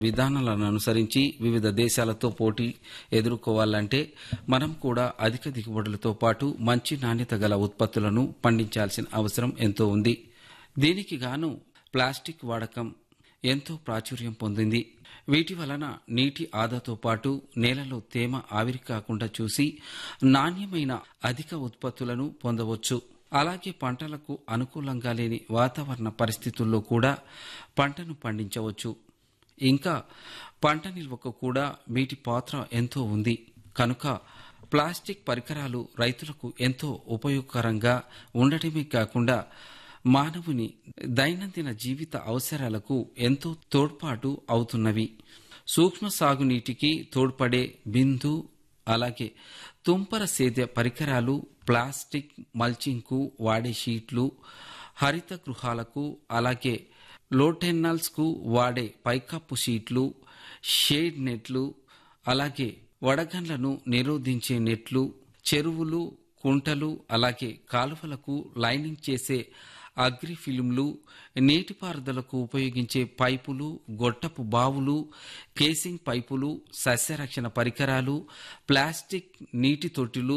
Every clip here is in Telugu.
విధానాలను అనుసరించి వివిధ దేశాలతో పోటీ ఎదుర్కోవాలంటే మనం కూడా అధిక దిగుబడులతో పాటు మంచి నాణ్యత గల ఉత్పత్తులను పండించాల్సిన అవసరం ఎంతో ఉంది దీనికి గాను ప్లాస్టిక్ వాడకం ఎంతో ప్రాచుర్యం పొందింది వీటి వలన నీటి ఆదాతో పాటు నేలలో తేమ ఆవిరి కాకుండా చూసి నాణ్యమైన అధిక ఉత్పత్తులను పొందవచ్చు అలాగే పంటలకు అనుకూలంగా లేని వాతావరణ పరిస్థితుల్లో కూడా పంటను పండించవచ్చు ఇంకా పంట నిల్వకు కూడా వీటి పాత్ర ఎంతో ఉంది కనుక ప్లాస్టిక్ పరికరాలు రైతులకు ఎంతో ఉపయోగకరంగా ఉండటమే కాకుండా మానవుని దైనందిన జీవిత అవసరాలకు ఎంతో తోడ్పాటు అవుతున్నవి సూక్ష్మ సాగునీటికి తోడ్పడే బిందు అలాగే తుంపర సేద్య పరికరాలు ప్లాస్టిక్ మల్చింగ్కు వాడే షీట్లు హరిత గృహాలకు అలాగే లోటెన్నల్స్ కు వాడే పైకప్పు షీట్లు షేడ్ నెట్లు అలాగే వడగండ్లను నిరోధించే నెట్లు చెరువులు కుంటలు అలాగే కాలువలకు లైనింగ్ చేసే అగ్రి ఫిల్మ్లు నీటిపారుదలకు ఉపయోగించే పైపులు గొట్టపు బావులు కేసింగ్ పైపులు సస్యరక్షణ పరికరాలు ప్లాస్టిక్ నీటి తొట్టిలు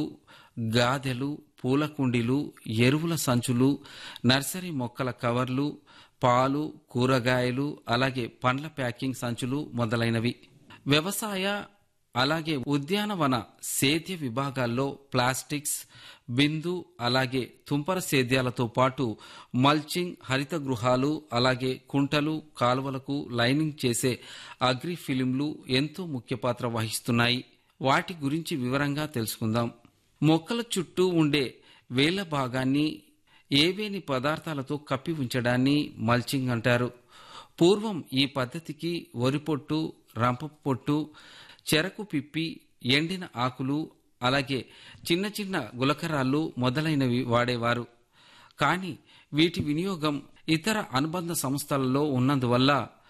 గాదెలు పూల కుండీలు ఎరువుల సంచులు నర్సరీ మొక్కల కవర్లు పాలు కూరగాయలు అలాగే పండ్ల ప్యాకింగ్ సంచులు మొదలైనవి వ్యవసాయ అలాగే ఉద్యానవన సేద్య విభాగాల్లో ప్లాస్టిక్స్ బిందు అలాగే తుంపర సేద్యాలతో పాటు మల్చింగ్ హరిత గృహాలు అలాగే కుంటలు కాలువలకు లైనింగ్ చేసే అగ్రి ఫిలింలు ఎంతో ముఖ్య పాత్ర వహిస్తున్నాయి వాటి గురించి వివరంగా తెలుసుకుందాం మొక్కల చుట్టూ ఉండే వేళ్ల భాగాన్ని ఏవేని పదార్థాలతో కప్పి ఉంచడాన్ని మల్చింగ్ అంటారు పూర్వం ఈ పద్ధతికి వరి పొట్టు రంప పొట్టు చెరకు పిప్పి ఎండిన ఆకులు అలాగే చిన్న చిన్న గులకరాళ్ళు మొదలైనవి వాడేవారు కానీ వీటి వినియోగం ఇతర అనుబంధ సంస్థలలో ఉన్నందువల్ల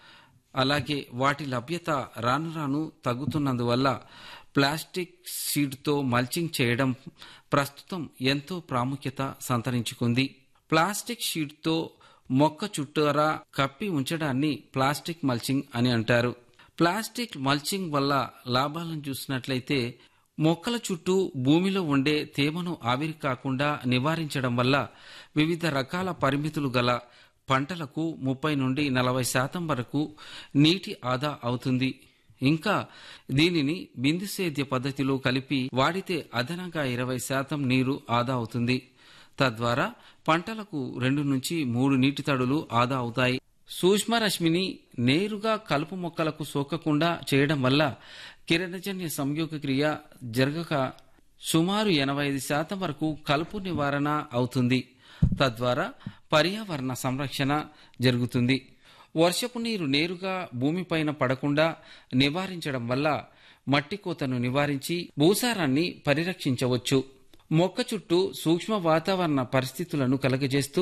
అలాగే వాటి లభ్యత రాను రాను తగ్గుతున్నందువల్ల ప్లాస్టిక్ షీట్తో మల్చింగ్ చేయడం ప్రస్తుతం ఎంతో ప్రాముఖ్యత సంతరించుకుంది ప్లాస్టిక్ షీట్తో మొక్క చుట్టూరా కప్పి ఉంచడాన్ని ప్లాస్టిక్ మల్చింగ్ అని అంటారు ప్లాస్టిక్ మల్చింగ్ వల్ల లాభాలను చూసినట్లయితే మొక్కల చుట్టూ భూమిలో ఉండే తేమను ఆవిరి కాకుండా నివారించడం వల్ల వివిధ రకాల పరిమితులు గల పంటలకు ముప్పై నుండి నలభై శాతం వరకు నీటి ఆదా అవుతుంది ఇంకా దీనిని బిందు సేద్య పద్ధతిలో కలిపి వాడితే అదనంగా ఇరవై శాతం నీరు ఆదా అవుతుంది తద్వారా పంటలకు రెండు నుంచి మూడు నీటి తడులు ఆదా అవుతాయి సూక్ష్మరశ్మిని నేరుగా కలుపు మొక్కలకు సోకకుండా చేయడం వల్ల కిరణజన్య సంయోగ క్రియ జరగక సుమారు ఎనభై ఐదు శాతం వరకు కలుపు నివారణ అవుతుంది తద్వారా పర్యావరణ సంరక్షణ జరుగుతుంది వర్షపు నీరు నేరుగా భూమిపైన పడకుండా నివారించడం వల్ల మట్టి కోతను నివారించి భూసారాన్ని పరిరక్షించవచ్చు మొక్క చుట్టూ సూక్ష్మ వాతావరణ పరిస్థితులను కలగజేస్తూ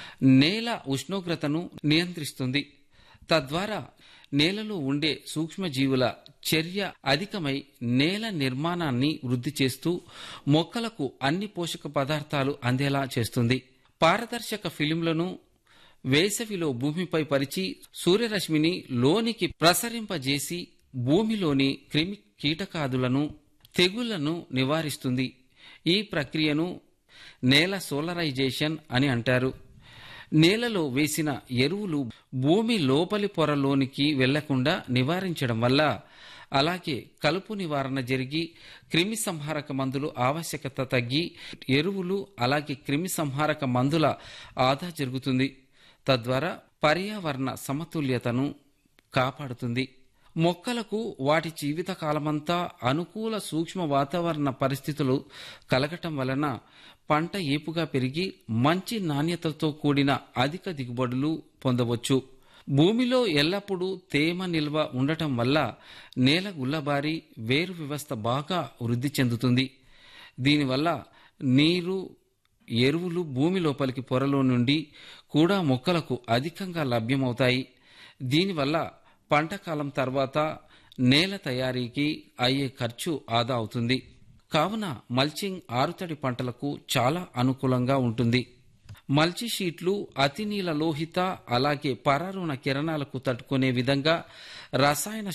నేల ఉష్ణోగ్రతను నియంత్రిస్తుంది తద్వారా నేలలో ఉండే సూక్ష్మజీవుల చర్య అధికమై నేల నిర్మాణాన్ని వృద్ధి చేస్తూ మొక్కలకు అన్ని పోషక పదార్థాలు అందేలా చేస్తుంది పారదర్శక ఫిలింలను వేసవిలో భూమిపై పరిచి సూర్యరశ్మిని లోనికి ప్రసరింపజేసి భూమిలోని క్రిమి కీటకాదులను తెగుళ్లను నివారిస్తుంది ఈ ప్రక్రియను నేల సోలరైజేషన్ అని అంటారు నేలలో వేసిన ఎరువులు భూమి లోపలి పొరలోనికి వెళ్లకుండా నివారించడం వల్ల అలాగే కలుపు నివారణ జరిగి క్రిమి సంహారక మందులు ఆవశ్యకత తగ్గి ఎరువులు అలాగే క్రిమి సంహారక మందుల ఆదా జరుగుతుంది తద్వారా పర్యావరణ సమతుల్యతను కాపాడుతుంది మొక్కలకు వాటి జీవిత కాలమంతా అనుకూల సూక్ష్మ వాతావరణ పరిస్థితులు కలగటం వలన పంట ఏపుగా పెరిగి మంచి నాణ్యతతో కూడిన అధిక దిగుబడులు పొందవచ్చు భూమిలో ఎల్లప్పుడూ తేమ నిల్వ ఉండటం వల్ల నేల గుల్లబారి వేరు వ్యవస్థ బాగా వృద్ధి చెందుతుంది దీనివల్ల నీరు ఎరువులు భూమి లోపలికి పొరలో నుండి కూడా మొక్కలకు అధికంగా లభ్యమవుతాయి దీనివల్ల పంట కాలం తర్వాత నేల తయారీకి అయ్యే ఖర్చు ఆదా అవుతుంది కావున మల్చింగ్ ఆరుతడి పంటలకు చాలా అనుకూలంగా ఉంటుంది మల్చి షీట్లు అతి నీల లోహిత అలాగే పరారుణ కిరణాలకు తట్టుకునే విధంగా రసాయన